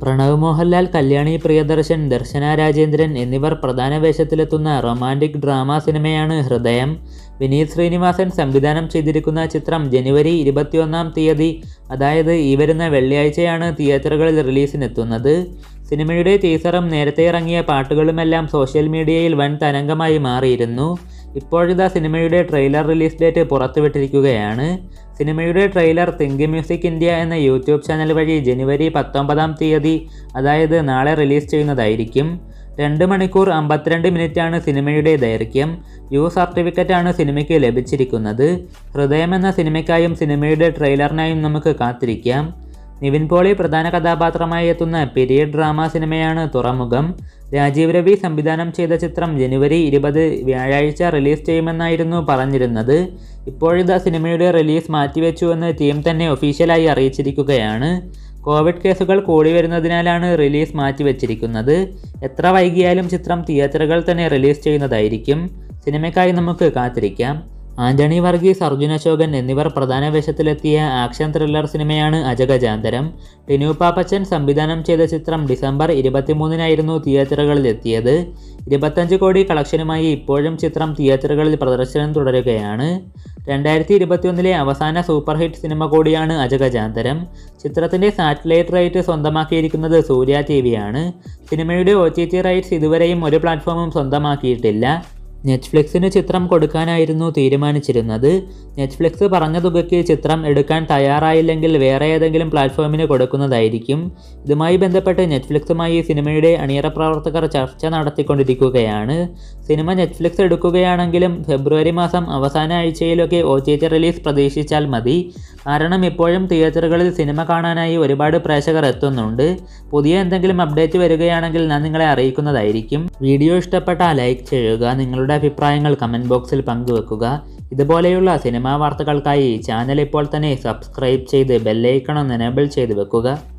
പ്രണവ് മോഹൻലാൽ കല്യാണി പ്രിയദർശൻ ദർശന രാജേന്ദ്രൻ എന്നിവർ പ്രധാന വേഷത്തിലെത്തുന്ന romantic drama സിനിമയാണ് ഹൃദയം വിനീത് ശ്രീനിവാസൻ സംവിധാനം ചെയ്തിരിക്കുന്ന ചിത്രം ജനുവരി ഇരുപത്തിയൊന്നാം തീയതി അതായത് ഈ വരുന്ന വെള്ളിയാഴ്ചയാണ് തിയേറ്ററുകളിൽ റിലീസിനെത്തുന്നത് സിനിമയുടെ ടീസറും നേരത്തെ ഇറങ്ങിയ പാട്ടുകളുമെല്ലാം സോഷ്യൽ മീഡിയയിൽ വൻ തരംഗമായി മാറിയിരുന്നു ഇപ്പോഴിതാ സിനിമയുടെ ട്രെയിലർ റിലീസ് ഡേറ്റ് പുറത്തുവിട്ടിരിക്കുകയാണ് സിനിമയുടെ ട്രെയിലർ തിങ്ക് മ്യൂസിക് ഇന്ത്യ എന്ന യൂട്യൂബ് ചാനൽ വഴി ജനുവരി പത്തൊമ്പതാം തീയതി അതായത് നാളെ റിലീസ് ചെയ്യുന്നതായിരിക്കും രണ്ട് മണിക്കൂർ അമ്പത്തിരണ്ട് മിനിറ്റാണ് സിനിമയുടെ ദൈർഘ്യം യു സർട്ടിഫിക്കറ്റാണ് സിനിമയ്ക്ക് ലഭിച്ചിരിക്കുന്നത് ഹൃദയം എന്ന സിനിമയ്ക്കായും സിനിമയുടെ ട്രെയിലറിനായും നമുക്ക് കാത്തിരിക്കാം നിവിൻ പോളി പ്രധാന കഥാപാത്രമായി എത്തുന്ന പീരിയഡ് ഡ്രാമ സിനിമയാണ് തുറമുഖം രാജീവ് രവി സംവിധാനം ചെയ്ത ചിത്രം ജനുവരി ഇരുപത് വ്യാഴാഴ്ച റിലീസ് ചെയ്യുമെന്നായിരുന്നു പറഞ്ഞിരുന്നത് ഇപ്പോഴിതാ സിനിമയുടെ റിലീസ് മാറ്റിവെച്ചുവെന്ന് ടീം തന്നെ ഒഫീഷ്യലായി അറിയിച്ചിരിക്കുകയാണ് കോവിഡ് കേസുകൾ കൂടി വരുന്നതിനാലാണ് റിലീസ് മാറ്റിവെച്ചിരിക്കുന്നത് എത്ര വൈകിയാലും ചിത്രം തിയേറ്ററുകൾ തന്നെ റിലീസ് ചെയ്യുന്നതായിരിക്കും സിനിമയ്ക്കായി നമുക്ക് കാത്തിരിക്കാം ആന്റണി വർഗീസ് അർജുൻ അശോകൻ എന്നിവർ പ്രധാന വേഷത്തിലെത്തിയ ആക്ഷൻ ത്രില്ലർ സിനിമയാണ് അജഗജാന്തരം ടിനു പാപ്പച്ചൻ സംവിധാനം ചെയ്ത ചിത്രം ഡിസംബർ ഇരുപത്തിമൂന്നിനായിരുന്നു തിയേറ്ററുകളിൽ എത്തിയത് ഇരുപത്തഞ്ച് കോടി കളക്ഷനുമായി ഇപ്പോഴും ചിത്രം തിയേറ്ററുകളിൽ പ്രദർശനം തുടരുകയാണ് രണ്ടായിരത്തി ഇരുപത്തിയൊന്നിലെ അവസാന സൂപ്പർ ഹിറ്റ് സിനിമ കൂടിയാണ് അജഗജാന്തരം ചിത്രത്തിൻ്റെ സാറ്റലൈറ്റ് റൈറ്റ് സ്വന്തമാക്കിയിരിക്കുന്നത് സൂര്യ ടി വിയാണ് സിനിമയുടെ ഒ ടി ടി റൈറ്റ്സ് ഇതുവരെയും ഒരു പ്ലാറ്റ്ഫോമും സ്വന്തമാക്കിയിട്ടില്ല നെറ്റ്ഫ്ലിക്സിന് ചിത്രം കൊടുക്കാനായിരുന്നു തീരുമാനിച്ചിരുന്നത് നെറ്റ്ഫ്ലിക്സ് പറഞ്ഞ തുകയ്ക്ക് ചിത്രം എടുക്കാൻ തയ്യാറായില്ലെങ്കിൽ വേറെ ഏതെങ്കിലും പ്ലാറ്റ്ഫോമിന് കൊടുക്കുന്നതായിരിക്കും ഇതുമായി ബന്ധപ്പെട്ട് നെറ്റ്ഫ്ലിക്സുമായി സിനിമയുടെ അണിയറ പ്രവർത്തകർ ചർച്ച നടത്തിക്കൊണ്ടിരിക്കുകയാണ് സിനിമ നെറ്റ്ഫ്ലിക്സ് എടുക്കുകയാണെങ്കിലും ഫെബ്രുവരി മാസം അവസാന ആഴ്ചയിലൊക്കെ ഒ ടി ടി റിലീസ് പ്രതീക്ഷിച്ചാൽ മതി കാരണം ഇപ്പോഴും തിയേറ്ററുകളിൽ സിനിമ കാണാനായി ഒരുപാട് പ്രേക്ഷകർ എത്തുന്നുണ്ട് പുതിയ എന്തെങ്കിലും അപ്ഡേറ്റ് വരികയാണെങ്കിൽ ഞാൻ നിങ്ങളെ അറിയിക്കുന്നതായിരിക്കും വീഡിയോ ഇഷ്ടപ്പെട്ടാൽ ലൈക്ക് ചെയ്യുക നിങ്ങളുടെ അഭിപ്രായങ്ങൾ കമൻറ്റ് ബോക്സിൽ പങ്കുവെക്കുക ഇതുപോലെയുള്ള സിനിമാ വാർത്തകൾക്കായി ചാനൽ ഇപ്പോൾ തന്നെ സബ്സ്ക്രൈബ് ചെയ്ത് ബെല്ലൈക്കണം എനേബിൾ ചെയ്ത് വെക്കുക